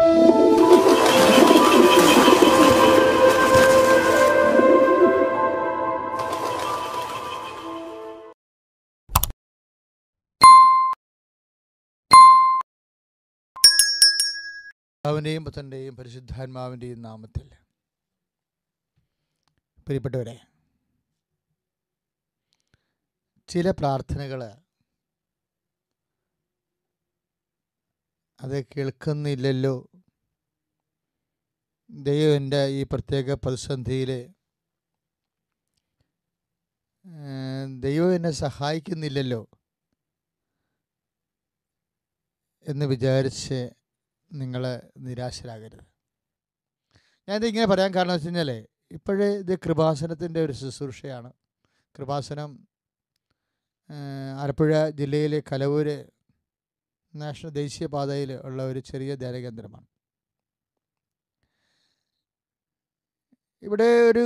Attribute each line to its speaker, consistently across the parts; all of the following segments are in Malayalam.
Speaker 1: പിതാവിൻ്റെയും പുത്രൻ്റെയും പരിശുദ്ധാത്മാവിൻ്റെയും നാമത്തിൽ പ്രിയപ്പെട്ടവരെ ചില പ്രാർത്ഥനകൾ അത് കേൾക്കുന്നില്ലല്ലോ ദൈവം എൻ്റെ ഈ പ്രത്യേക പ്രതിസന്ധിയിൽ ദൈവം എന്നെ സഹായിക്കുന്നില്ലല്ലോ എന്ന് വിചാരിച്ച് നിങ്ങൾ നിരാശരാകരുത് ഞാനിത് ഇങ്ങനെ പറയാൻ കാരണം വെച്ച് കഴിഞ്ഞാൽ ഇപ്പോഴേ ഇത് കൃപാസനത്തിൻ്റെ ഒരു ശുശ്രൂഷയാണ് കൃപാസനം ആലപ്പുഴ ജില്ലയിലെ കലവൂര് നാഷണൽ ദേശീയപാതയിൽ ഉള്ള ഒരു ചെറിയ ധ്യാനകേന്ദ്രമാണ് ഇവിടെ ഒരു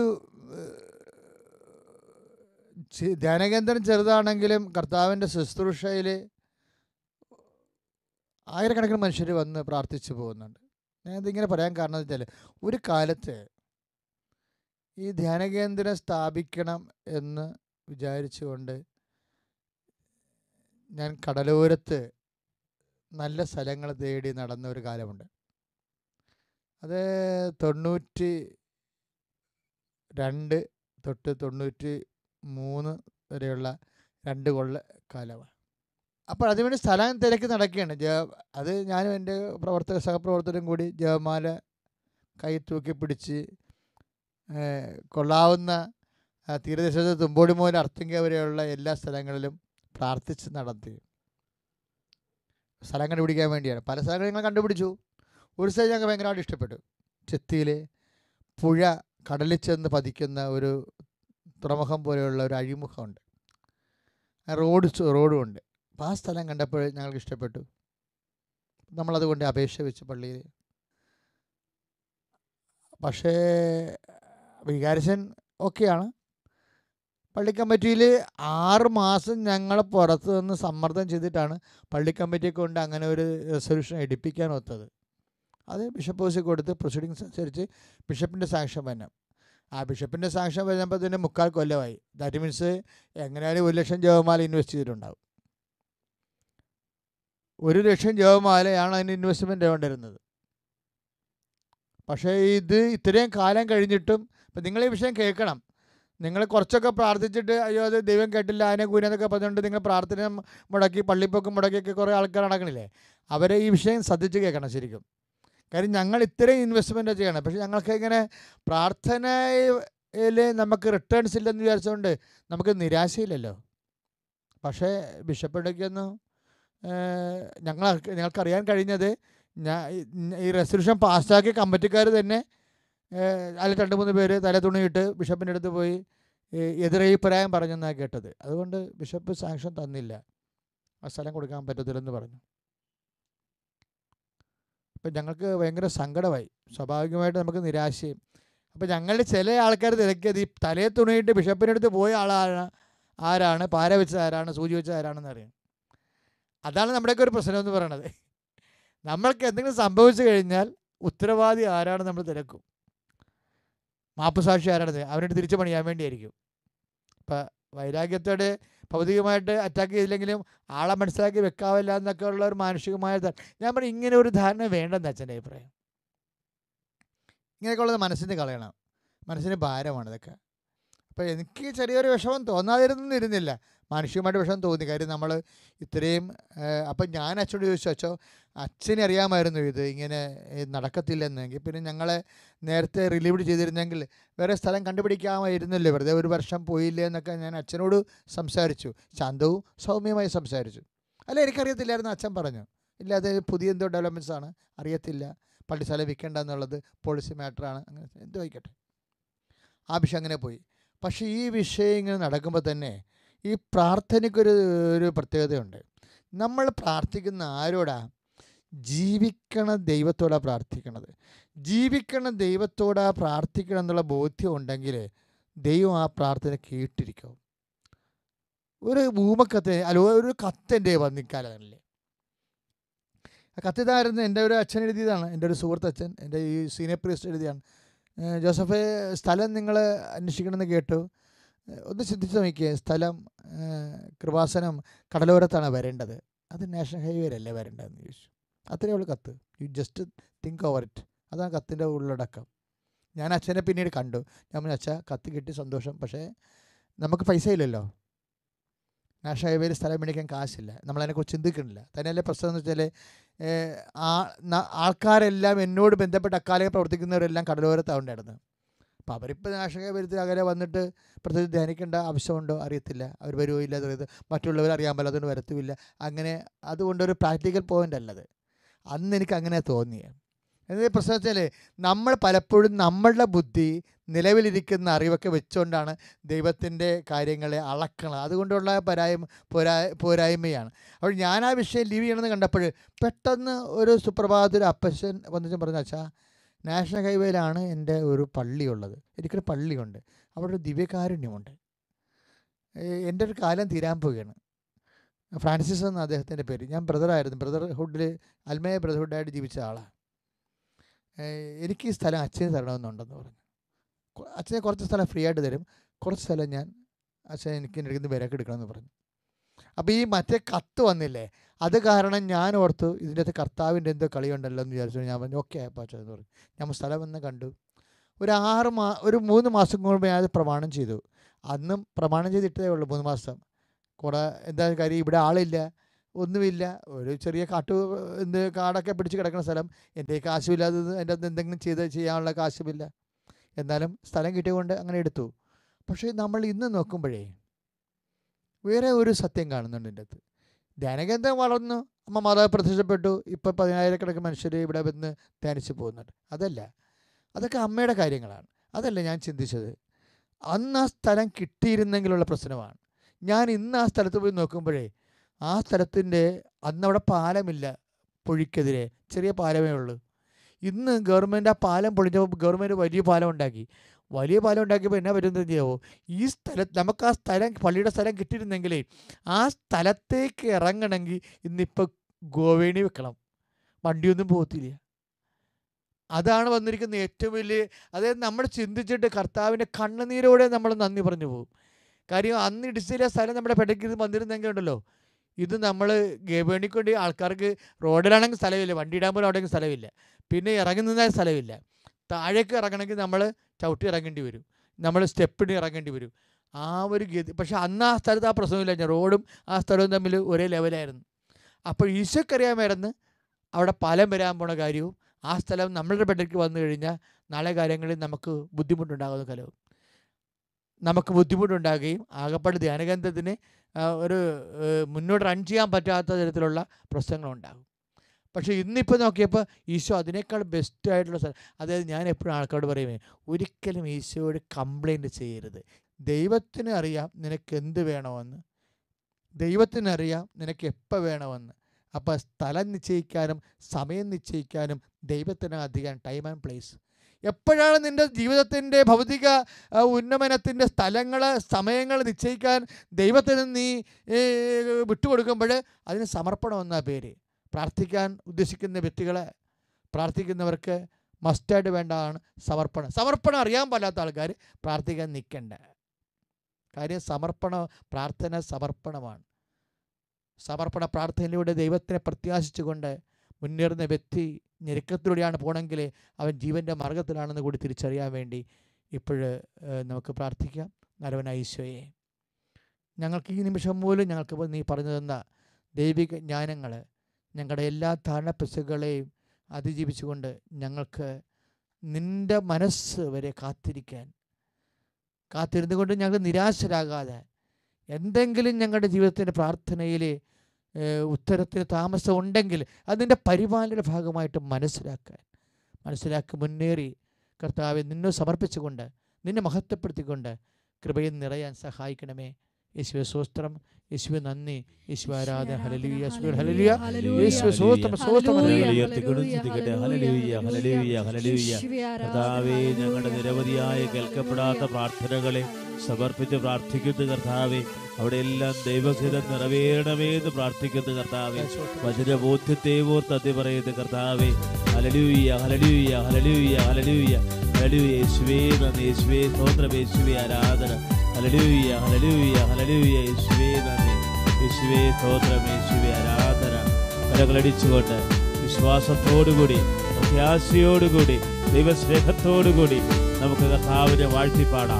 Speaker 1: ധ്യാനകേന്ദ്രം ചെറുതാണെങ്കിലും കർത്താവിൻ്റെ ശുശ്രൂഷയിൽ ആയിരക്കണക്കിന് മനുഷ്യർ വന്ന് പ്രാർത്ഥിച്ചു പോകുന്നുണ്ട് ഞാനിതിങ്ങനെ പറയാൻ കാരണം വെച്ചാൽ ഒരു കാലത്ത് ഈ ധ്യാനകേന്ദ്രം സ്ഥാപിക്കണം എന്ന് വിചാരിച്ചുകൊണ്ട് ഞാൻ കടലോരത്ത് നല്ല സ്ഥലങ്ങൾ തേടി നടന്ന ഒരു കാലമുണ്ട് അത് തൊണ്ണൂറ്റി രണ്ട് തൊട്ട് തൊണ്ണൂറ്റി മൂന്ന് വരെയുള്ള രണ്ട് കൊള്ള കാലമാണ് അപ്പോൾ അതിനുവേണ്ടി സ്ഥലം തിരക്കി നടക്കുകയാണ് ജ അത് ഞാനും എൻ്റെ പ്രവർത്തക സഹപ്രവർത്തകരും കൂടി ജപമാല കൈ തൂക്കി പിടിച്ച് കൊള്ളാവുന്ന തീരദേശത്ത് തുമ്പോടി മുതൽ അർത്തിങ്ക വരെയുള്ള എല്ലാ സ്ഥലങ്ങളിലും പ്രാർത്ഥിച്ച് നടത്തി സ്ഥലം കണ്ടുപിടിക്കാൻ വേണ്ടിയാണ് പല സ്ഥലങ്ങളും ഞങ്ങൾ കണ്ടുപിടിച്ചു ഒരു സ്ഥലം ഞങ്ങൾക്ക് ഭയങ്കരമായിട്ട് ഇഷ്ടപ്പെട്ടു ചെത്തിയിൽ പുഴ കടലിൽ ചെന്ന് പതിക്കുന്ന ഒരു തുറമുഖം പോലെയുള്ള ഒരു അഴിമുഖമുണ്ട് റോഡ് റോഡും ഉണ്ട് അപ്പോൾ ആ സ്ഥലം കണ്ടപ്പോൾ ഞങ്ങൾക്ക് ഇഷ്ടപ്പെട്ടു നമ്മളതുകൊണ്ട് അപേക്ഷ വെച്ച് പള്ളിയിൽ പക്ഷേ വികാരിച്ചൻ ഓക്കെയാണ് പള്ളി കമ്മിറ്റിയിൽ ആറ് മാസം ഞങ്ങൾ പുറത്ത് നിന്ന് സമ്മർദ്ദം ചെയ്തിട്ടാണ് പള്ളി കമ്മിറ്റിയെ കൊണ്ട് അങ്ങനെ ഒരു റെസൊല്യൂഷൻ എടുപ്പിക്കാൻ ഒത്തത് അത് ബിഷപ്പ് ഹൗസിൽ കൊടുത്ത് പ്രൊസീഡിങ്സ് അനുസരിച്ച് ബിഷപ്പിൻ്റെ സാക്ഷ്യം വരണം ആ ബിഷപ്പിൻ്റെ സാക്ഷ്യം വരുമ്പോൾ തന്നെ മുക്കാൽ കൊല്ലമായി ദാറ്റ് മീൻസ് എങ്ങനെയായാലും ഒരു ലക്ഷം ജപമാല ഇൻവെസ്റ്റ് ചെയ്തിട്ടുണ്ടാവും ഒരു ലക്ഷം ജപമാലയാണ് അതിന് ഇൻവെസ്റ്റ്മെൻ്റ് വേണ്ടിരുന്നത് പക്ഷേ ഇത് ഇത്രയും കാലം കഴിഞ്ഞിട്ടും ഇപ്പം നിങ്ങൾ ഈ വിഷയം കേൾക്കണം നിങ്ങൾ കുറച്ചൊക്കെ പ്രാർത്ഥിച്ചിട്ട് അയ്യോ അത് ദൈവം കേട്ടില്ല അതിനെ കൂനെന്നൊക്കെ പറഞ്ഞുകൊണ്ട് നിങ്ങൾ പ്രാർത്ഥന മുടക്കി പള്ളിപ്പൊക്കം മുടക്കിയൊക്കെ കുറേ ആൾക്കാർ നടക്കണില്ലേ അവരെ ഈ വിഷയം ശ്രദ്ധിച്ച് കേൾക്കണം ശരിക്കും കാര്യം ഞങ്ങൾ ഇത്രയും ഇൻവെസ്റ്റ്മെൻ്റ് ചെയ്യണം പക്ഷേ ഞങ്ങൾക്ക് ഇങ്ങനെ പ്രാർത്ഥനയിൽ നമുക്ക് റിട്ടേൺസ് ഇല്ലെന്ന് വിചാരിച്ചുകൊണ്ട് നമുക്ക് നിരാശയില്ലല്ലോ പക്ഷേ ബിഷപ്പിടയ്ക്കൊന്നും ഞങ്ങൾ ഞങ്ങൾക്കറിയാൻ കഴിഞ്ഞത് ഞാൻ ഈ റെസൊല്യൂഷൻ പാസ്സാക്കിയ കമ്മിറ്റിക്കാർ തന്നെ അതിൽ രണ്ട് മൂന്ന് പേര് തല തുണിയിട്ട് ബിഷപ്പിൻ്റെ അടുത്ത് പോയി എതിരഭിപ്രായം പറഞ്ഞെന്നാണ് കേട്ടത് അതുകൊണ്ട് ബിഷപ്പ് സാങ്ഷൻ തന്നില്ല ആ സ്ഥലം കൊടുക്കാൻ പറ്റത്തില്ലെന്ന് പറഞ്ഞു അപ്പം ഞങ്ങൾക്ക് ഭയങ്കര സങ്കടമായി സ്വാഭാവികമായിട്ട് നമുക്ക് നിരാശയും അപ്പം ഞങ്ങളുടെ ചില ആൾക്കാർ തിരക്കിയത് ഈ തലയെ തുണിയിട്ട് ബിഷപ്പിൻ്റെ അടുത്ത് പോയ ആളാണ് ആരാണ് പാര വെച്ചത് ആരാണ് സൂചി വെച്ചത് ആരാണെന്ന് അറിയാം അതാണ് നമ്മുടെയൊക്കെ ഒരു പ്രശ്നം എന്ന് പറയണത് നമ്മൾക്ക് എന്തെങ്കിലും സംഭവിച്ചു കഴിഞ്ഞാൽ ഉത്തരവാദി ആരാണ് നമ്മൾ തിരക്കും മാപ്പുസാക്ഷി ആരാണ് അവനോട് തിരിച്ചു പണിയാൻ വേണ്ടിയായിരിക്കും ഇപ്പം വൈരാഗ്യത്തോടെ ഭൗതികമായിട്ട് അറ്റാക്ക് ചെയ്തില്ലെങ്കിലും ആളെ മനസ്സിലാക്കി വെക്കാവില്ല എന്നൊക്കെ ഉള്ള ഒരു മാനുഷികമായ ഞാൻ പറയും ഇങ്ങനെ ഒരു ധാരണ വേണ്ടെന്ന് അച്ഛൻ്റെ അഭിപ്രായം ഇങ്ങനെയൊക്കെ ഉള്ളത് മനസ്സിന് കളയണം മനസ്സിന് ഭാരമാണ് ഇതൊക്കെ അപ്പോൾ എനിക്ക് ചെറിയൊരു വിഷമം തോന്നാതിരുന്നിരുന്നില്ല മാനുഷികമായിട്ട് വിഷമം തോന്നി കാര്യം നമ്മൾ ഇത്രയും അപ്പം ഞാൻ അച്ഛനോട് ചോദിച്ചു അച്ഛോ അച്ഛനെ അറിയാമായിരുന്നു ഇത് ഇങ്ങനെ നടക്കത്തില്ലെന്നെങ്കിൽ പിന്നെ ഞങ്ങളെ നേരത്തെ റിലീവ് ചെയ്തിരുന്നെങ്കിൽ വേറെ സ്ഥലം കണ്ടുപിടിക്കാമായിരുന്നല്ലോ വെറുതെ ഒരു വർഷം പോയില്ലേ എന്നൊക്കെ ഞാൻ അച്ഛനോട് സംസാരിച്ചു ശാന്തവും സൗമ്യമായി സംസാരിച്ചു അല്ല എനിക്കറിയത്തില്ലായിരുന്നു അച്ഛൻ പറഞ്ഞു ഇല്ല അത് പുതിയ എന്തോ ഡെവലപ്മെൻറ്റ്സ് ആണ് അറിയത്തില്ല പള്ളി സ്ഥലം വിൽക്കേണ്ട എന്നുള്ളത് പോളിസി മാറ്ററാണ് അങ്ങനെ എന്തോ ആയിക്കോട്ടെ ആ വിഷയം അങ്ങനെ പോയി പക്ഷേ ഈ വിഷയം ഇങ്ങനെ നടക്കുമ്പോൾ തന്നെ ഈ പ്രാർത്ഥനയ്ക്കൊരു ഒരു പ്രത്യേകതയുണ്ട് നമ്മൾ പ്രാർത്ഥിക്കുന്ന ആരോടാ ജീവിക്കണ ദൈവത്തോടാണ് പ്രാർത്ഥിക്കണത് ജീവിക്കണ ദൈവത്തോടാ പ്രാർത്ഥിക്കണം എന്നുള്ള ബോധ്യം ഉണ്ടെങ്കിൽ ദൈവം ആ പ്രാർത്ഥന കേട്ടിരിക്കും ഒരു ഭൂമക്കത്ത് അല്ല ഒരു കത്തെൻ്റെ വന്നിക്കാലല്ലേ ആ കത്തിതായിരുന്നു എൻ്റെ ഒരു അച്ഛൻ എഴുതിയതാണ് എൻ്റെ ഒരു സുഹൃത്ത് അച്ഛൻ എൻ്റെ ഈ സീനിയർ പ്രീസ്റ്റ് എഴുതിയാണ് ഏഹ് ജോസഫേ സ്ഥലം നിങ്ങൾ അന്വേഷിക്കണമെന്ന് കേട്ടു ഏഹ് ഒന്ന് ചിന്തിച്ച് നോക്കിയേ സ്ഥലം ഏഹ് കൃപാസനം കടലോരത്താണ് വരേണ്ടത് അത് നാഷണൽ ഹൈവേയിലല്ലേ വരേണ്ടതെന്ന് ചോദിച്ചു അത്രയേ ഉള്ളൂ കത്ത് you just think over it അതാണ് കത്തിൻ്റെ ഉള്ളടക്കം ഞാൻ അച്ഛനെ പിന്നീട് കണ്ടു ഞാൻ പറഞ്ഞു അച്ഛാ കത്ത് കിട്ടി സന്തോഷം പക്ഷേ നമുക്ക് പൈസ ഇല്ലല്ലോ നാഷണൽ ഹൈവേയിൽ സ്ഥലം മേടിക്കാൻ കാശില്ല നമ്മളതിനെക്കുറിച്ച് ചിന്തിക്കുന്നില്ല തന്നെയല്ലേ പ്രശ്നം എന്ന് വെച്ചാൽ ഏഹ്, ആ ന- ആൾക്കാരെല്ലാം എന്നോട് ബന്ധപ്പെട്ട് അക്കാലം പ്രവർത്തിക്കുന്നവരെല്ലാം കടലോരത്താണ് ഉണ്ടായിരുന്നത് അപ്പോൾ അവരിപ്പോൾ നാഷണൽ ഹൈവേത്തിൽ അകലെ വന്നിട്ട് പ്രത്യേകിച്ച് ധ്യാനിക്കേണ്ട ആവശ്യമുണ്ടോ അറിയത്തില്ല അവർ വരുമോ ഇല്ല അറിയത് മറ്റുള്ളവർ അറിയാൻ പറ്റാത്തതുകൊണ്ട് വരത്തുമില്ല അങ്ങനെ അതുകൊണ്ടൊരു പ്രാക്ടിക്കൽ പോയിൻ്റ് അല്ലത് അന്ന് എനിക്ക് അങ്ങനെ തോന്നിയത് എന്നീ പ്രശ്നം വെച്ചാൽ നമ്മൾ പലപ്പോഴും നമ്മളുടെ ബുദ്ധി നിലവിലിരിക്കുന്ന അറിവൊക്കെ വെച്ചുകൊണ്ടാണ് ദൈവത്തിൻ്റെ കാര്യങ്ങളെ അളക്കണം അതുകൊണ്ടുള്ള പരായ്മ പോരാ പോരായ്മയാണ് അപ്പോൾ ഞാൻ ആ വിഷയം ലീവ് ചെയ്യണമെന്ന് കണ്ടപ്പോൾ പെട്ടെന്ന് ഒരു സുപ്രഭാതത്തിൽ അപ്പച്ചൻ വന്നിട്ട് പറഞ്ഞു അച്ഛാ നാഷണൽ ഹൈവേയിലാണ് എൻ്റെ ഒരു പള്ളിയുള്ളത് എനിക്കൊരു പള്ളിയുണ്ട് അവിടെ ഒരു ദിവ്യകാരുണ്യമുണ്ട് ഏഹ് എൻ്റെ ഒരു കാലം തീരാൻ പോവുകയാണ് ഫ്രാൻസിസ് എന്ന അദ്ദേഹത്തിൻ്റെ പേര് ഞാൻ ബ്രദറായിരുന്നു ബ്രദർഹുഡിൽ അൽമയ ബ്രദർഹുഡായിട്ട് ജീവിച്ച ആളാണ് ഏഹ് എനിക്ക് ഈ സ്ഥലം അച്ഛന് തരണമെന്നുണ്ടെന്ന് പറഞ്ഞു കൊ- അച്ഛനെ കുറച്ച് സ്ഥലം ഫ്രീ ആയിട്ട് തരും കുറച്ച് സ്ഥലം ഞാൻ അച്ഛൻ എനിക്ക് എൻ്റെ അടുത്ത് നിന്ന് വിലക്ക് എടുക്കണമെന്ന് പറഞ്ഞു അപ്പോൾ ഈ മറ്റേ കത്ത് വന്നില്ലേ അത് കാരണം ഞാൻ ഓർത്തു ഇതിൻ്റെ അകത്ത് കർത്താവിൻ്റെ എന്തോ കളിയുണ്ടല്ലോ എന്ന് വിചാരിച്ചു ഞാൻ പറഞ്ഞു ഓക്കെ അപ്പോൾ അച്ഛൻ എന്ന് പറഞ്ഞു ഞാൻ സ്ഥലം വന്ന് കണ്ടു ഒരു ആറ് മാ ഒരു മൂന്ന് മാസം മുമ്പ് ഞാൻ അത് പ്രമാണം ചെയ്തു അന്നും പ്രമാണം ചെയ്തിട്ടേ ഉള്ളൂ മൂന്ന് മാസം കൂടെ എന്താ കാര്യം ഇവിടെ ആളില്ല ഒന്നുമില്ല ഒരു ചെറിയ കാട്ടു എന്ത് കാടൊക്കെ പിടിച്ച് കിടക്കുന്ന സ്ഥലം എൻ്റെ കാശുമില്ലാതെ അതിൻ്റെ അകത്ത് എന്തെങ്കിലും ചെയ്ത് ചെയ്യാനുള്ള കാശുമില്ല എന്നാലും സ്ഥലം കിട്ടിയതുകൊണ്ട് അങ്ങനെ എടുത്തു പക്ഷേ നമ്മൾ ഇന്ന് നോക്കുമ്പോഴേ വേറെ ഒരു സത്യം കാണുന്നുണ്ട് എൻ്റെ അകത്ത് ധ്യാനകേന്ദ്രം വളർന്നു അമ്മ മാതാവ് പ്രത്യക്ഷപ്പെട്ടു ഇപ്പോൾ പതിനായിരക്കണക്കിന് മനുഷ്യർ ഇവിടെ വന്ന് ധ്യാനിച്ച് പോകുന്നുണ്ട് അതല്ല അതൊക്കെ അമ്മയുടെ കാര്യങ്ങളാണ് അതല്ല ഞാൻ ചിന്തിച്ചത് അന്ന് ആ സ്ഥലം കിട്ടിയിരുന്നെങ്കിലുള്ള പ്രശ്നമാണ് ഞാൻ ഇന്ന് ആ സ്ഥലത്ത് പോയി നോക്കുമ്പോഴേ ആ സ്ഥലത്തിൻ്റെ അന്നവിടെ പാലമില്ല പൊഴിക്കെതിരെ ചെറിയ പാലമേ ഉള്ളൂ ഇന്ന് ഗവൺമെൻറ് ആ പാലം പൊളിഞ്ഞപ്പോൾ ഗവൺമെൻറ് വലിയ പാലം ഉണ്ടാക്കി വലിയ പാലം ഉണ്ടാക്കിയപ്പോൾ എന്നാ പറ്റുന്നത് ചെയ്യാവോ ഈ സ്ഥലത്ത് നമുക്ക് ആ സ്ഥലം പള്ളിയുടെ സ്ഥലം കിട്ടിയിരുന്നെങ്കിലേ ആ സ്ഥലത്തേക്ക് ഇറങ്ങണമെങ്കിൽ ഇന്നിപ്പോൾ ഗോവേണി വെക്കണം വണ്ടിയൊന്നും പോകത്തില്ല അതാണ് വന്നിരിക്കുന്ന ഏറ്റവും വലിയ അതായത് നമ്മൾ ചിന്തിച്ചിട്ട് കർത്താവിൻ്റെ കണ്ണുനീരോടെ നമ്മൾ നന്ദി പറഞ്ഞു പോകും കാര്യം അന്ന് ഇടിച്ചിലെ സ്ഥലം നമ്മുടെ പെടയ്ക്ക് ഇത് വന്നിരുന്നെങ്കിൽ ഉണ്ടല്ലോ ഇത് നമ്മൾ ഗവേണിക്ക് വേണ്ടി ആൾക്കാർക്ക് റോഡിലാണെങ്കിൽ സ്ഥലമില്ല വണ്ടി ഇടാൻ പോലും അവിടെയെങ്കിലും സ്ഥലമില്ല പിന്നെ ഇറങ്ങി നിന്നാൽ സ്ഥലമില്ല താഴേക്ക് ഇറങ്ങണമെങ്കിൽ നമ്മൾ ചവിട്ടി ഇറങ്ങേണ്ടി വരും നമ്മൾ സ്റ്റെപ്പിന് ഇറങ്ങേണ്ടി വരും ആ ഒരു ഗതി പക്ഷെ അന്ന് ആ സ്ഥലത്ത് ആ പ്രശ്നമില്ല റോഡും ആ സ്ഥലവും തമ്മിൽ ഒരേ ലെവലായിരുന്നു അപ്പോൾ ഈശോക്കറിയാമായിരുന്നു അവിടെ പാലം വരാൻ പോണ കാര്യവും ആ സ്ഥലം നമ്മളുടെ പെടയ്ക്ക് വന്നു കഴിഞ്ഞാൽ നാളെ കാര്യങ്ങളിൽ നമുക്ക് ബുദ്ധിമുട്ടുണ്ടാകുന്ന കലവും നമുക്ക് ബുദ്ധിമുട്ടുണ്ടാകുകയും ആകപ്പാട് ധ്യാനകേന്ദ്രത്തിന് ആ, ഒരു ഏഹ്, മുന്നോട്ട് റൺ ചെയ്യാൻ പറ്റാത്ത തരത്തിലുള്ള പ്രശ്നങ്ങളുണ്ടാകും പക്ഷേ ഇന്നിപ്പോൾ നോക്കിയപ്പോൾ ഈശോ അതിനേക്കാൾ ബെസ്റ്റ് ആയിട്ടുള്ള സ്ഥലം അതായത് ഞാൻ എപ്പോഴും ആൾക്കാരോട് പറയുമേ ഒരിക്കലും ഈശോയോട് കംപ്ലൈൻറ്റ് ചെയ്യരുത് ദൈവത്തിന് അറിയാം നിനക്ക് എന്ത് വേണമെന്ന് ദൈവത്തിനറിയാം നിനക്ക് എപ്പോൾ വേണമെന്ന് അപ്പോൾ സ്ഥലം നിശ്ചയിക്കാനും സമയം നിശ്ചയിക്കാനും ദൈവത്തിന് അധികം ടൈം ആൻഡ് പ്ലേസ് എപ്പോഴാണ് നിൻ്റെ ജീവിതത്തിൻ്റെ ഭൗതിക ആ, ഉന്നമനത്തിൻ്റെ സ്ഥലങ്ങൾ സമയങ്ങൾ നിശ്ചയിക്കാൻ ദൈവത്തിന് നീ ഏ, വിട്ടുകൊടുക്കുമ്പോൾ അതിന് സമർപ്പണം എന്നാ പേര് പ്രാർത്ഥിക്കാൻ ഉദ്ദേശിക്കുന്ന വ്യക്തികളെ പ്രാർത്ഥിക്കുന്നവർക്ക് മസ്റ്റായിട്ട് വേണ്ടതാണ് സമർപ്പണം സമർപ്പണം അറിയാൻ പാടാത്ത ആൾക്കാർ പ്രാർത്ഥിക്കാൻ നിൽക്കണ്ട കാര്യം സമർപ്പണ പ്രാർത്ഥന സമർപ്പണമാണ് സമർപ്പണ പ്രാർത്ഥനയിലൂടെ ദൈവത്തിനെ പ്രത്യാശിച്ചുകൊണ്ട് മുന്നേറുന്ന വ്യക്തി ഞെരുക്കത്തിലൂടെയാണ് പോകണമെങ്കിൽ അവൻ ജീവൻ്റെ മാർഗത്തിലാണെന്ന് കൂടി തിരിച്ചറിയാൻ വേണ്ടി ഇപ്പോഴ് നമുക്ക് പ്രാർത്ഥിക്കാം നല്ലവനായ ഈശോയെ ഞങ്ങൾക്ക് ഈ നിമിഷം പോലും ഞങ്ങൾക്ക് ഇപ്പോൾ നീ പറഞ്ഞു തന്ന ദൈവിക ജ്ഞാനങ്ങൾ ഞങ്ങളുടെ എല്ലാ താഴ്നപ്പിശകളെയും അതിജീവിച്ചുകൊണ്ട് ഞങ്ങൾക്ക് നിൻ്റെ മനസ്സ് വരെ കാത്തിരിക്കാൻ കാത്തിരുന്നുകൊണ്ട് ഞങ്ങൾ നിരാശരാകാതെ എന്തെങ്കിലും ഞങ്ങളുടെ ജീവിതത്തിൻ്റെ പ്രാർത്ഥനയിൽ ഉത്തരത്തിന് താമസം ഉണ്ടെങ്കിൽ അതിൻ്റെ പരിപാലനയുടെ ഭാഗമായിട്ട് മനസ്സിലാക്കാൻ മനസ്സിലാക്കി മുന്നേറി കർത്താവെ നിന്നെ സമർപ്പിച്ചുകൊണ്ട് നിന്നെ മഹത്വപ്പെടുത്തിക്കൊണ്ട് കൃപയിൽ നിറയാൻ സഹായിക്കണമേ യേശുവെ സ്വസ്ത്രം യേശുവെ നന്ദി യേശു ആരാധന ഹലലിയ യേശുവെ ഹലലിയ യേശുവെ സ്വോത്രം സ്വോത്രം
Speaker 2: കരങ്ങൾ ഉയർത്തിക്കൊണ്ട് സ്തുതിക്കട്ടെ ഹല്ലേലൂയ ഹല്ലേലൂയ ഹല്ലേലൂയ കർത്താവേ ഞങ്ങളുടെ നിരവധിയായ കേൾക്കപ്പെടാത്ത പ്രാർത്ഥനകളെ സമർപ്പിച്ച് പ്രാർത്ഥിക്കുന്നു കർത്താവേ അവിടെ എല്ലാം ദൈവഹിതം നിറവേറണമേ എന്ന് പ്രാർത്ഥിക്കുന്നു കർത്താവേ വചനബോധ്യത്തെ ഓർത്ത് അതി പറയുന്നു കർത്താവേ ഹലലൂയ ഹലലൂയ ഹലലൂയ ഹലലൂയ ഹലലൂയ യേശുവേ നന്ദി യേശുവേ സ്തോത്രം യേശുവേ ആരാധന ഹലലൂയ ഹലലൂയ ഹലലൂയ യേശുവേ നന്ദി യേശുവേ സ്തോത്രം യേശുവേ ആരാധന കരകളടിച്ചുകൊണ്ട് വിശ്വാസത്തോടുകൂടി പ്രത്യാശയോടുകൂടി ദൈവസ്നേഹത്തോടുകൂടി നമുക്ക് കർത്താവിനെ വാഴ്ത്തിപ്പാടാം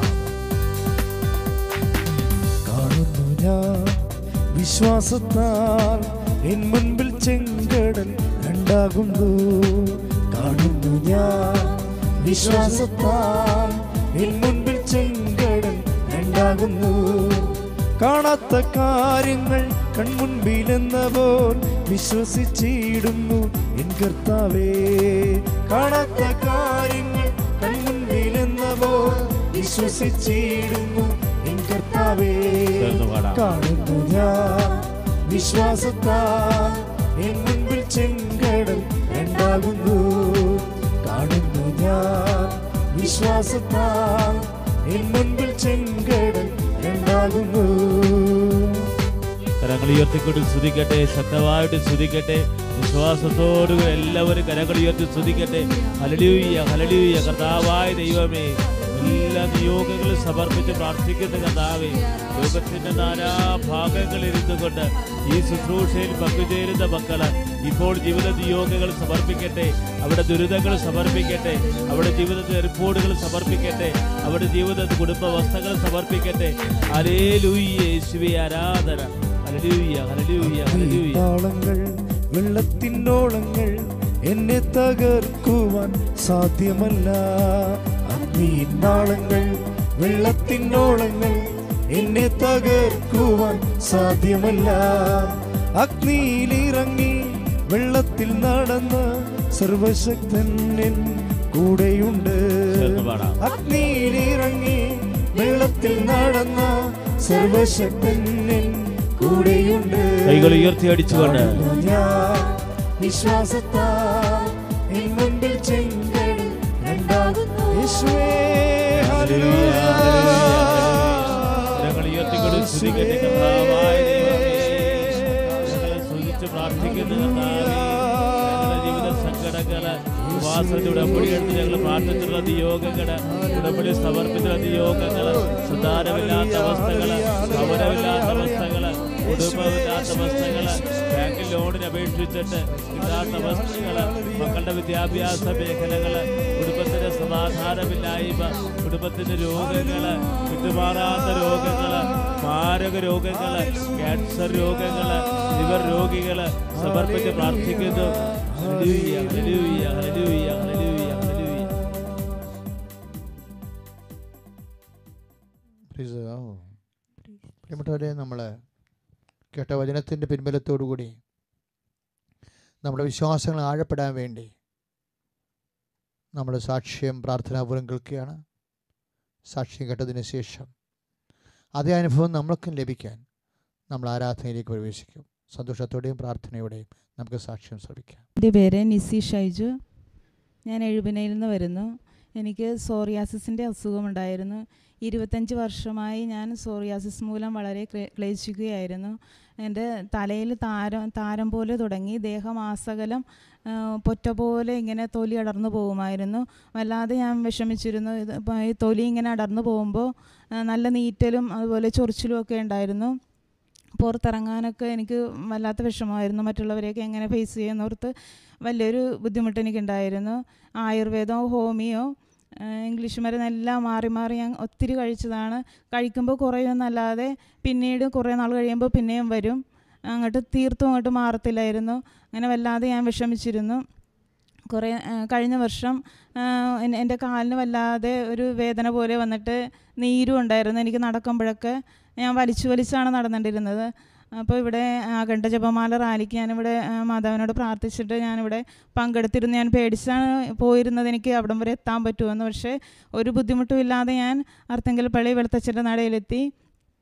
Speaker 3: കാണുന്നു ഞാൻ വിശ്വാസത്താൽ എൻ മുൻപിൽ ചെങ്കടൽ രണ്ടാകുന്നു കാണുന്നു ഞാൻ വിശ്വാസത്താൽ എൻ മുൻപിൽ ചെങ്കടൽ രണ്ടാകുന്നു കാണാത്ത കാര്യങ്ങൾ കൺമുൻപിലെന്ന പോൽ വിശ്വസിച്ചിടുന്നു എൻ കർത്താവേ കാണാത്ത കാര്യങ്ങൾ കൺമുൻപിലെന്ന പോൽ വിശ്വസിച്ചിടുന്നു എൻ കർത്താവേ
Speaker 2: ചേർന്ന് പാടാം.
Speaker 3: കാണുന്നു ഞാൻ വിശ്വാസത്താൽ എൻ മുൻപിൽ ചെങ്കടൽ രണ്ടാകുന്നു കാണുന്നു ഞാൻ വിശ്വാസത്താൽ എൻ മുൻപിൽ ചെങ്കടൽ രണ്ടാകുന്നു
Speaker 2: കരങ്ങൾ ഉയർത്തിക്കൊണ്ട് സ്തുതിക്കട്ടെ ശക്തമായിട്ട് സ്തുതിക്കട്ടെ വിശ്വാസത്തോടുകൂടി എല്ലാവരും കരങ്ങൾ ഉയർത്തി സ്തുതിക്കട്ടെ ഹലലൂയ ഹലലൂയ കർത്താവായ ദൈവമേ എല്ലാ നിയോഗങ്ങളും സമർപ്പിച്ച് പ്രാർത്ഥിക്കുന്ന കർത്താവേ ലോകത്തിന്റെ നാനാ ഭാഗങ്ങളിൽ ഇരുന്നുകൊണ്ട് ഈ ശുശ്രൂഷയിൽ പങ്കുചേരുന്ന മക്കള് ഇപ്പോൾ ജീവിത നിയോഗങ്ങൾ സമർപ്പിക്കട്ടെ അവിടെ ദുരിതങ്ങൾ സമർപ്പിക്കട്ടെ അവിടെ ജീവിതത്തിലെ റിപ്പോർട്ടുകൾ സമർപ്പിക്കട്ടെ അവിടെ ജീവിതത്തിൽ കുടുംബവസ്ഥകൾ സമർപ്പിക്കട്ടെ അലേ യേശുവേ ആരാധന ഹല്ലേലൂയ ഹല്ലേലൂയ ഹല്ലേലൂയ
Speaker 3: താളങ്ങൾ വെള്ളത്തിനോളങ്ങൾ എന്നെ തകർക്കുവാൻ സാധ്യമല്ല അഗ്നിനാളങ്ങൾ വെള്ളത്തിനോളങ്ങൾ എന്നെ തകർക്കുവാൻ സാധ്യമല്ല അഗ്നിയിലിറങ്ങി വെള്ളത്തിൽ നടന്ന സർവശക്തൻ എൻ കൂടെയുണ്ട്
Speaker 2: ചേർന്ന് പാടാം.
Speaker 3: അഗ്നിയിലിറങ്ങി വെള്ളത്തിൽ നടന്ന സർവശക്തൻ എൻ കൂടെയുണ്ട്
Speaker 2: കൈകൾ ഉയർത്തി അടിച്ചുകൊണ്ട്
Speaker 3: ഞാൻ വിശ്വാസത്താൽ എൻ മുൻപിൽ ചെങ്കടൽ രണ്ടാകുന്നു യേശുവേ ഹല്ലേലൂയ.
Speaker 2: ഞങ്ങൾ ഉയർത്തിക്കൊണ്ട് സ്തുതിക്കട്ടെ കർത്താവായ ദൈവമേ. ഞങ്ങളെ സ്തുതിച്ച് പ്രാർത്ഥിക്കുന്ന കർത്താവേ. ഞങ്ങളുടെ ജീവിത സങ്കടങ്ങള് ഉപവാസത്തിന്റെ ഉടമ്പടിയെടുത്ത് ഞങ്ങൾ പ്രാർത്ഥിച്ചിട്ടുള്ള നിയോഗങ്ങള് ഉടമ്പടി സമർപ്പിച്ചിട്ടുള്ള നിയോഗങ്ങള് സുധാരമില്ലാത്ത അവസ്ഥകള് ഭവനമില്ലാത്ത അവസ്ഥകള് കുടുംബമില്ലാത്ത അവസ്ഥകള് ബാങ്കിൽ ലോണിന് അപേക്ഷിച്ചിട്ട് കിട്ടാത്ത അവസ്ഥകള് മക്കളുടെ വിദ്യാഭ്യാസ മേഖലകള് കുടുംബത്തിന്റെ സമാധാനമില്ലായ്മ കുടുംബത്തിന്റെ രോഗങ്ങള് വിട്ടുമാറാത്ത രോഗങ്ങള് മാരക രോഗങ്ങള് ക്യാൻസർ രോഗങ്ങള് ലിവർ രോഗികള് സമർപ്പിച്ച് പ്രാർത്ഥിക്കുന്നു hallelujah, hallelujah, hallelujah, hallelujah, hallelujah.
Speaker 1: Praise the Lord. പ്രിയപ്പെട്ടവരെ നമ്മൾ കേട്ട വചനത്തിൻ്റെ പിൻബലത്തോടുകൂടി നമ്മുടെ വിശ്വാസങ്ങൾ ആഴപ്പെടാൻ വേണ്ടി നമ്മൾ സാക്ഷ്യം പ്രാർത്ഥനാപൂർവ്വം കേൾക്കുകയാണ് സാക്ഷ്യം കേട്ടതിന് ശേഷം അതേ അനുഭവം നമ്മൾക്കും ലഭിക്കാൻ നമ്മൾ ആരാധനയിലേക്ക് പ്രവേശിക്കും സന്തോഷത്തോടെയും പ്രാർത്ഥനയോടെയും നമുക്ക് സാക്ഷ്യം ശ്രമിക്കാം
Speaker 4: എൻ്റെ പേര് നിസി ഷൈജു ഞാൻ എഴുപനയിൽ നിന്ന് വരുന്നു എനിക്ക് സോറിയാസിസിൻ്റെ അസുഖമുണ്ടായിരുന്നു ഇരുപത്തഞ്ച് വർഷമായി ഞാൻ സോറിയാസിസ് മൂലം വളരെ ക്ലേ- ക്ലേശിക്കുകയായിരുന്നു എൻ്റെ തലയിൽ താരം താരം പോലെ തുടങ്ങി ദേഹമാസകലം ആ, പൊറ്റ പോലെ ഇങ്ങനെ തൊലി അടർന്നു പോകുമായിരുന്നു വല്ലാതെ ഞാൻ വിഷമിച്ചിരുന്നു ഇത് ഇപ്പം ഈ തൊലി ഇങ്ങനെ അടർന്നു പോകുമ്പോൾ ആ, നല്ല നീറ്റലും അതുപോലെ ചൊറിച്ചിലും ഒക്കെ ഉണ്ടായിരുന്നു പുറത്തിറങ്ങാനൊക്കെ എനിക്ക് വല്ലാത്ത വിഷമമായിരുന്നു മറ്റുള്ളവരെയൊക്കെ എങ്ങനെ ഫേസ് ചെയ്യുന്നോർത്ത് വലിയൊരു ബുദ്ധിമുട്ട് എനിക്കുണ്ടായിരുന്നു ആയുർവേദമോ ഹോമിയോ ആ, ഇംഗ്ലീഷ് മരുന്നെല്ലാം മാറി മാറി ഞാൻ ഒത്തിരി കഴിച്ചതാണ് കഴിക്കുമ്പോൾ കുറയുമെന്നല്ലാതെ പിന്നീട് കുറേ നാൾ കഴിയുമ്പോൾ പിന്നെയും വരും അങ്ങോട്ട് തീർത്തും അങ്ങോട്ട് മാറത്തില്ലായിരുന്നു അങ്ങനെ വല്ലാതെ ഞാൻ വിഷമിച്ചിരുന്നു കുറേ ആ, കഴിഞ്ഞ വർഷം ആ, എൻ- എൻ്റെ കാലിന് വല്ലാതെ ഒരു വേദന പോലെ വന്നിട്ട് നീരും ഉണ്ടായിരുന്നു എനിക്ക് നടക്കുമ്പോഴൊക്കെ ഞാൻ വലിച്ചു വലിച്ചാണ് നടന്നിട്ടിരുന്നത് അപ്പോൾ ഇവിടെ അഖണ്ഡ ജപമാല റാലിക്ക് ഞാനിവിടെ ആ, മാതാവിനോട് പ്രാർത്ഥിച്ചിട്ട് ഞാനിവിടെ പങ്കെടുത്തിരുന്നു ഞാൻ പേടിച്ചാണ് പോയിരുന്നത് എനിക്ക് അവിടം വരെ എത്താൻ പറ്റുമെന്ന് പക്ഷേ ഒരു ബുദ്ധിമുട്ടും ഇല്ലാതെ ഞാൻ അർത്തങ്കൽ പള്ളി വെളുത്തച്ഛൻ്റെ നടയിലെത്തി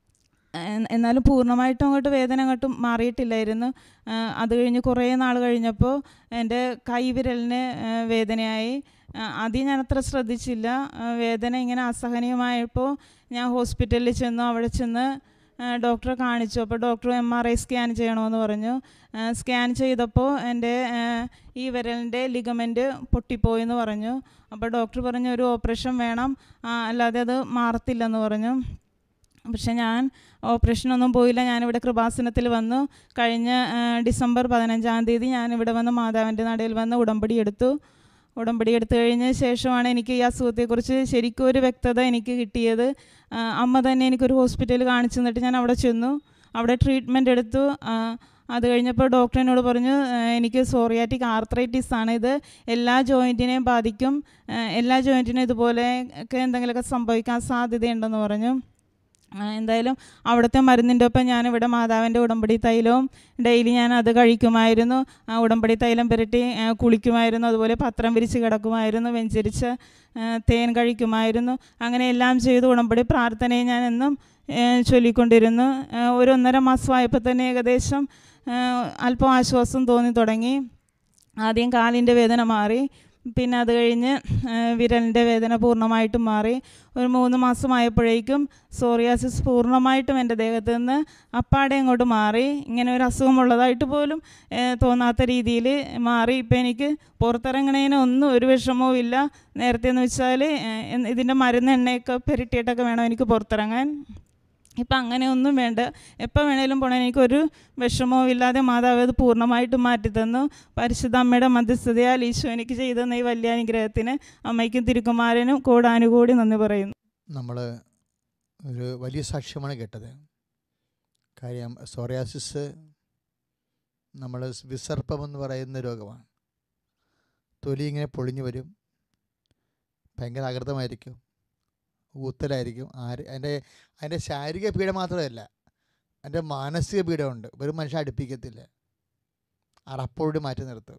Speaker 4: എൻ- എന്നാലും പൂർണ്ണമായിട്ടും അങ്ങോട്ട് വേദന അങ്ങോട്ടും മാറിയിട്ടില്ലായിരുന്നു ആ, അത് കഴിഞ്ഞ് കുറേ നാൾ കഴിഞ്ഞപ്പോൾ എൻ്റെ കൈവിരലിന് ആ, വേദനയായി ആ, ആദ്യം ഞാൻ അത്ര ശ്രദ്ധിച്ചില്ല ആ, വേദന ഇങ്ങനെ അസഹനീയമായപ്പോൾ ഞാൻ ഹോസ്പിറ്റലിൽ ചെന്നു അവിടെ ചെന്ന് ആ, ഡോക്ടറെ കാണിച്ചു അപ്പോൾ doctor M R I scan ചെയ്യണമെന്ന് പറഞ്ഞു ആ, സ്കാൻ ചെയ്തപ്പോൾ എൻ്റെ ആ, ഈ വിരലിൻ്റെ ലിഗമെൻറ്റ് പൊട്ടിപ്പോയി എന്ന് പറഞ്ഞു അപ്പോൾ ഡോക്ടർ പറഞ്ഞു ഒരു ഓപ്പറേഷൻ വേണം ആ, അല്ലാതെ അത് മാറത്തില്ലെന്ന് പറഞ്ഞു പക്ഷെ ഞാൻ ഓപ്പറേഷനൊന്നും പോയില്ല ഞാനിവിടെ കൃപാസനത്തിൽ വന്നു കഴിഞ്ഞ ആ, ഡിസംബർ പതിനഞ്ചാം തീയതി ഞാനിവിടെ വന്ന് മാതാവിൻ്റെ നടയിൽ വന്ന് ഉടമ്പടി എടുത്തു ഉടമ്പടി എടുത്തു കഴിഞ്ഞ ശേഷമാണ് എനിക്ക് ഈ അസുഖത്തെക്കുറിച്ച് ശരിക്കും ഒരു വ്യക്തത എനിക്ക് കിട്ടിയത് ആ, അമ്മ തന്നെ എനിക്കൊരു ഹോസ്പിറ്റലിൽ കാണിച്ചു തന്നിട്ട് ഞാൻ അവിടെ ചെന്നു അവിടെ ട്രീറ്റ്മെൻറ്റ് എടുത്തു ആ, അത് കഴിഞ്ഞപ്പോൾ ഡോക്ടർ എന്നോട് പറഞ്ഞു ആ, എനിക്ക് സോറിയാറ്റിക് ആർത്രൈറ്റിസ് ആണ് ഇത് എല്ലാ ജോയിൻറ്റിനെയും ബാധിക്കും ആ, എല്ലാ ജോയിൻറ്റിനും ഇതുപോലെ ഒക്കെ എന്തെങ്കിലുമൊക്കെ സംഭവിക്കാൻ സാധ്യതയുണ്ടെന്ന് പറഞ്ഞു ആ, എന്തായാലും അവിടുത്തെ മരുന്നിൻ്റെ ഒപ്പം ഞാനിവിടെ മാതാവിൻ്റെ ഉടമ്പടി തൈലവും ഡെയിലി ഞാൻ അത് കഴിക്കുമായിരുന്നു ആ ഉടമ്പടി തൈലം പുരട്ടി ആ, കുളിക്കുമായിരുന്നു അതുപോലെ പത്രം വിരിച്ച് കിടക്കുമായിരുന്നു വെഞ്ചരിച്ച് ആ, തേൻ കഴിക്കുമായിരുന്നു അങ്ങനെ എല്ലാം ചെയ്ത് ഉടമ്പടി പ്രാർത്ഥനയെ ഞാൻ എന്നും ഏ, ചൊല്ലിക്കൊണ്ടിരുന്നു ആ, ഒരു ഒന്നര മാസമായപ്പോൾ തന്നെ ഏകദേശം ആ, അല്പം ആശ്വാസം തോന്നി തുടങ്ങി ആദ്യം കാലിൻ്റെ വേദന മാറി പിന്നെ അത് കഴിഞ്ഞ് ആ, വിരലിൻ്റെ വേദന പൂർണ്ണമായിട്ടും മാറി ഒരു മൂന്ന് മാസമായപ്പോഴേക്കും സോറിയാസിസ് പൂർണ്ണമായിട്ടും എൻ്റെ ദേഹത്ത് നിന്ന് അപ്പാടെ അങ്ങോട്ട് മാറി ഇങ്ങനെ ഒരു അസുഖമുള്ളതായിട്ട് പോലും ഏ, തോന്നാത്ത രീതിയിൽ മാറി ഇപ്പം എനിക്ക് പുറത്തിറങ്ങണതിന് ഒന്നും ഒരു വിഷമവും ഇല്ല നേരത്തെ എന്ന് വെച്ചാൽ ഇതിൻ്റെ മരുന്ന് എണ്ണയൊക്കെ പുരട്ടിയിട്ടൊക്കെ വേണം എനിക്ക് പുറത്തിറങ്ങാൻ ഇപ്പം അങ്ങനെ ഒന്നും വേണ്ട എപ്പോൾ വേണേലും പോണേ എനിക്കൊരു വിഷമവും ഇല്ലാതെ മാതാവ് അത് പൂർണ്ണമായിട്ടും മാറ്റിത്തന്നു പരിശുദ്ധ അമ്മയുടെ മധ്യസ്ഥതയാൽ ഈശോ എനിക്ക് ചെയ്തു തന്ന ഈ വലിയ അനുഗ്രഹത്തിന് അമ്മയ്ക്കും തിരുക്കുമാരനും കൂടാനുകൂടി നന്ദി പറയുന്നു
Speaker 1: നമ്മൾ ഒരു വലിയ സാക്ഷ്യമാണ് കേട്ടത് കാര്യം സോറിയാസിസ് നമ്മൾ വിസർപ്പം എന്ന് പറയുന്ന രോഗമാണ് തൊലി ഇങ്ങനെ പൊളിഞ്ഞു വരും ഭയങ്കര അകൃതമായിരിക്കും ഊത്തലായിരിക്കും ആര് അതിൻ്റെ അതിൻ്റെ ശാരീരിക പീഡ മാത്രമല്ല അതിൻ്റെ മാനസിക പീഡമുണ്ട് ഒരു മനുഷ്യൻ അടുപ്പിക്കത്തില്ല അറപ്പോട് മാറ്റി നിർത്തും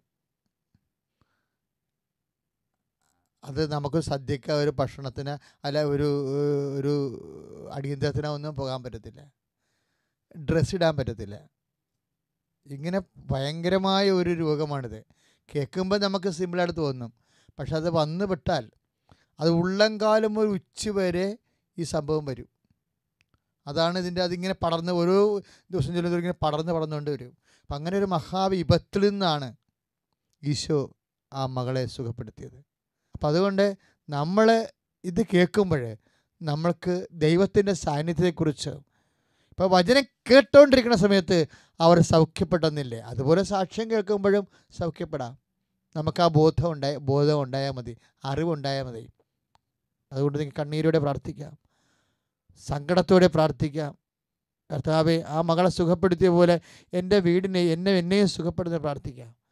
Speaker 1: അത് നമുക്ക് സദ്യക്ക് ഒരു ഭക്ഷണത്തിന് അല്ല ഒരു ഏഹ്, ഒരു അടിയന്തരത്തിനോ ഒന്നും പോകാൻ പറ്റത്തില്ല ഡ്രസ്സ് ഇടാൻ പറ്റത്തില്ല ഇങ്ങനെ ഭയങ്കരമായ ഒരു രോഗമാണിത് കേൾക്കുമ്പോൾ നമുക്ക് സിമ്പിളായിട്ട് തോന്നും പക്ഷെ അത് വന്നു വിട്ടാൽ അത് ഉള്ളംകാലം ഒരു ഉച്ച വരെ ഈ സംഭവം വരും അതാണ് ഇതിൻ്റെ അതിങ്ങനെ പടർന്ന് ഓരോ ദിവസം ചെല്ലുന്നതും ഇങ്ങനെ പടർന്ന് പടർന്നുകൊണ്ട് വരും അപ്പം അങ്ങനെ ഒരു മഹാവിപത്തിൽ നിന്നാണ് ഈശോ ആ മകളെ സുഖപ്പെടുത്തിയത് അപ്പം അതുകൊണ്ട് നമ്മൾ ഇത് കേൾക്കുമ്പോൾ നമ്മൾക്ക് ദൈവത്തിൻ്റെ സാന്നിധ്യത്തെക്കുറിച്ച് ഇപ്പോൾ വചനം കേട്ടുകൊണ്ടിരിക്കുന്ന സമയത്ത് അവർ സൗഖ്യപ്പെട്ടെന്നില്ലേ അതുപോലെ സാക്ഷ്യം കേൾക്കുമ്പോഴും സൗഖ്യപ്പെടാം നമുക്ക് ആ ബോധം ഉണ്ടായ ബോധം ഉണ്ടായാൽ മതി അറിവുണ്ടായാൽ മതി അതുകൊണ്ട് നിങ്ങൾക്ക് കണ്ണീരോടെ പ്രാർത്ഥിക്കാം സങ്കടത്തോടെ പ്രാർത്ഥിക്കാം കർത്താവെ ആ മകളെ സുഖപ്പെടുത്തിയ പോലെ എൻ്റെ വീടിനെ എന്നെ എന്നെയും സുഖപ്പെടുത്തി പ്രാർത്ഥിക്കാം